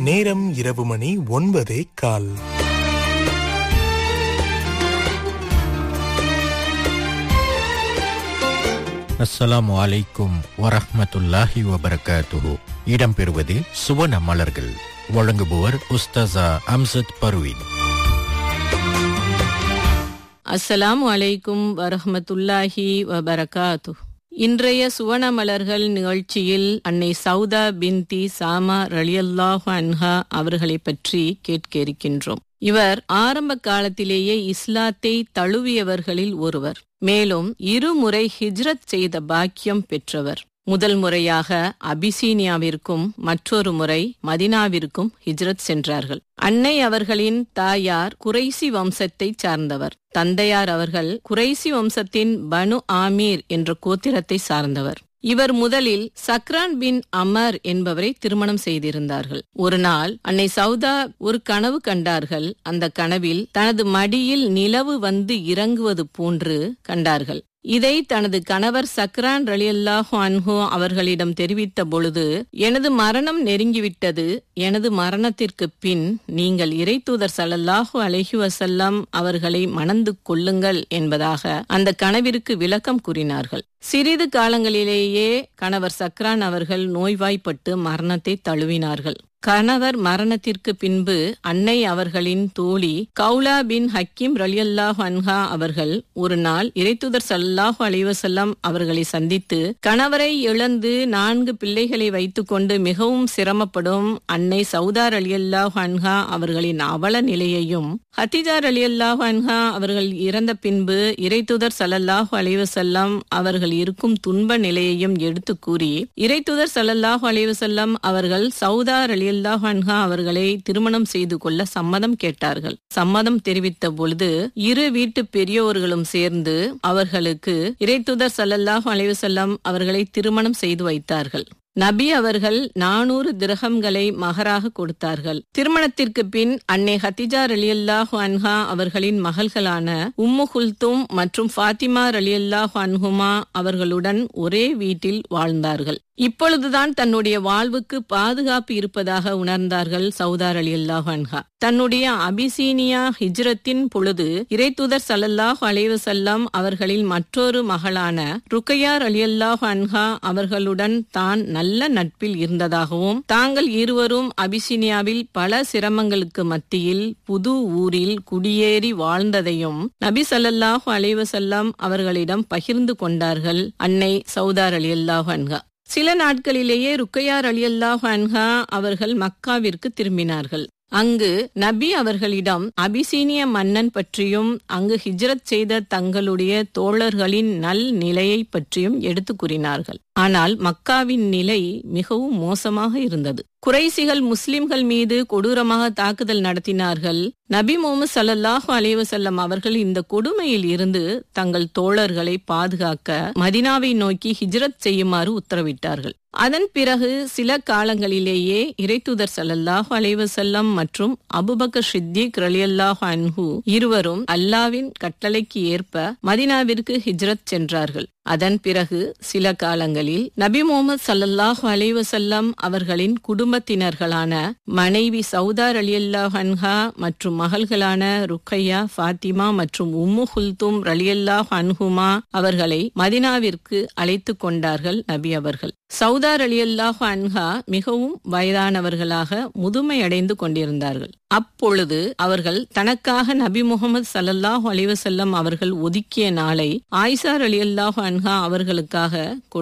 நேரம் இரவு மணி ஒன்பதே கால் அஸ்ஸலாமு அலைக்கும் வரஹ்மத்துல்லாஹி வபரகாத்துஹு இடம்பெறுவது சுவன மலர்கள் வழங்குபவர் உஸ்தாசா அம்சத் பர்வீன் அஸ்ஸலாமு அலைக்கும் வரஹ்மத்துல்லாஹி வபரகாத்து இன்றைய சுவன மலர்கள் நிகழ்ச்சியில் அன்னை சௌதா பின்தி சாமா ரலியல்லாஹு அன்ஹா அவர்களை பற்றி கேட்க இருக்கின்றோம் இவர் ஆரம்ப காலத்திலேயே இஸ்லாத்தை தழுவியவர்களில் ஒருவர் மேலும் இருமுறை ஹிஜ்ரத் செய்த பாக்கியம் பெற்றவர் முதல் முறையாக அபிசீனியாவிற்கும் மற்றொரு முறை மதினாவிற்கும் ஹிஜ்ரத் சென்றார்கள் அன்னை அவர்களின் தாயார் குறைசி வம்சத்தை சார்ந்தவர் தந்தையார் அவர்கள் குறைசி வம்சத்தின் பனு ஆமீர் என்ற கோத்திரத்தை சார்ந்தவர் இவர் முதலில் சக்ரான் பின் அமர் என்பவரை திருமணம் செய்திருந்தார்கள் ஒரு நாள் அன்னை சௌதா ஒரு கனவு கண்டார்கள் அந்த கனவில் தனது மடியில் நிலவு வந்து இறங்குவது போன்று கண்டார்கள் இதை தனது கணவர் சக்ரான் ரலியல்லாஹு அன்ஹு அவர்களிடம் தெரிவித்த பொழுது எனது மரணம் நெருங்கிவிட்டது எனது மரணத்திற்கு பின் நீங்கள் இறைத்தூதர் சல்லல்லாஹு அலைஹி வசல்லம் அவர்களை மணந்து கொள்ளுங்கள் என்பதாக அந்த கனவிற்கு விளக்கம் கூறினார்கள் சிறிது காலங்களிலேயே கணவர் சக்ரான் அவர்கள் நோய்வாய்ப்பட்டு மரணத்தை தழுவினார்கள் கணவர் மரணத்திற்கு பின்பு அன்னை அவர்களின் தோழி கவுலா பின் ஹக்கீம் ரலியல்லாஹு அன்ஹா அவர்கள் ஒரு நாள் இறைத்துதர் சல்லாஹு அலைவசல்லம் அவர்களை சந்தித்து கணவரை இழந்து நான்கு பிள்ளைகளை வைத்துக்கொண்டு மிகவும் சிரமப்படும் அன்னை சவுதார் அலியல்லாஹு அன்ஹா அவர்களின் அவல நிலையையும் ஹத்திஜார் அலியல்லாஹு அன்ஹா அவர்கள் இறந்த பின்பு இறைத்துதர் சல்லல்லாஹு அலைவசல்லம் அவர்கள் இருக்கும் துன்ப நிலையையும் எடுத்து கூறி இறைத்துதர் சல்லல்லாஹு அலைவசல்லம் அவர்கள் சவுதார் அலி ரலியல்லாஹு அன்ஹா அவர்களை திருமணம் செய்து கொள்ள சம்மதம் கேட்டார்கள் சம்மதம் தெரிவித்த பொழுது இரு வீட்டு பெரியோர்களும் சேர்ந்து அவர்களுக்கு இறைத்துதர் சல்லல்லாஹு அலைவசல்லம் அவர்களை திருமணம் செய்து வைத்தார்கள் நபி அவர்கள் நானூறு திரகங்களை மகராக கொடுத்தார்கள் திருமணத்திற்கு பின் அன்னை ஹத்திஜா ரலியல்லாஹு அன்ஹா அவர்களின் மகள்களான உம்மு குல்தும் மற்றும் ஃபாத்திமா ரலியல்லாஹு அன்ஹுமா அவர்களுடன் ஒரே வீட்டில் வாழ்ந்தார்கள் இப்பொழுதுதான் தன்னுடைய வாழ்வுக்கு பாதுகாப்பு இருப்பதாக உணர்ந்தார்கள் சவுதார் அலி அல்லாஹ் அன்ஹா தன்னுடைய அபிசீனியா ஹிஜ்ரத்தின் பொழுது இறைத்துதர் சல்லல்லாஹ் அலைவசல்லம் அவர்களின் மற்றொரு மகளான ருக்கையார் அலி அல்லாஹ் அன்ஹா அவர்களுடன் தான் நல்ல நட்பில் இருந்ததாகவும் தாங்கள் இருவரும் அபிசீனியாவில் பல சிரமங்களுக்கு மத்தியில் புது ஊரில் குடியேறி வாழ்ந்ததையும் நபி சல்லல்லாஹு அலைவசல்லம் அவர்களிடம் பகிர்ந்து கொண்டார்கள் அன்னை சவுதார் அலி அல்லாஹ் அன்ஹா சில நாட்களிலேயே ருக்கையார் அலி அல்லாஹ் அன்ஹா அவர்கள் மக்காவிற்கு திரும்பினார்கள் அங்கு நபி அவர்களிடம் அபிசீனிய மன்னன் பற்றியும் அங்கு ஹிஜ்ரத் செய்த தங்களுடைய தோழர்களின் நல் நிலையை பற்றியும் எடுத்து கூறினார்கள் ஆனால் மக்காவின் நிலை மிகவும் மோசமாக இருந்தது குறைசிகள் முஸ்லிம்கள் மீது கொடூரமாக தாக்குதல் நடத்தினார்கள் நபி முகமது சல்லாஹு அலைவசல்லம் அவர்கள் இந்த கொடுமையில் இருந்து தங்கள் தோழர்களை பாதுகாக்க மதினாவை நோக்கி ஹிஜ்ரத் செய்யுமாறு உத்தரவிட்டார்கள் அதன் பிறகு சில காலங்களிலேயே இறைத்துதர் சல்லல்லாஹு அலைவசல்லம் மற்றும் அபுபக்கர் ஷித்திக் ரலியல்லாஹு அன்ஹு இருவரும் அல்லாவின் கட்டளைக்கு ஏற்ப மதினாவிற்கு ஹிஜ்ரத் சென்றார்கள் அதன் பிறகு சில காலங்களில் நபி முகமது சல்லல்லாஹு அலைவசல்லம் அவர்களின் குடும்பத்தினர்களான மனைவி சவுதார் அலியல்லாஹ் அன்ஹா மற்றும் மகள்களான ருக்கையா ஃபாத்திமா மற்றும் உம்மு குல்தும் ரலியல்லாஹ் அன்ஹுமா அவர்களை மதினாவிற்கு அழைத்து கொண்டார்கள் நபி அவர்கள் சவுதார் அலியல்லாஹ் அன்ஹா மிகவும் வயதானவர்களாக முதுமையடைந்து கொண்டிருந்தார்கள் அப்பொழுது அவர்கள் தனக்காக நபி முகமது சல்லல்லாஹு அலிவசல்லம் அவர்கள் ஒதுக்கிய நாளை ஆயிசார் அலியல்லாஹு அன்ஹா அவர்களுக்காக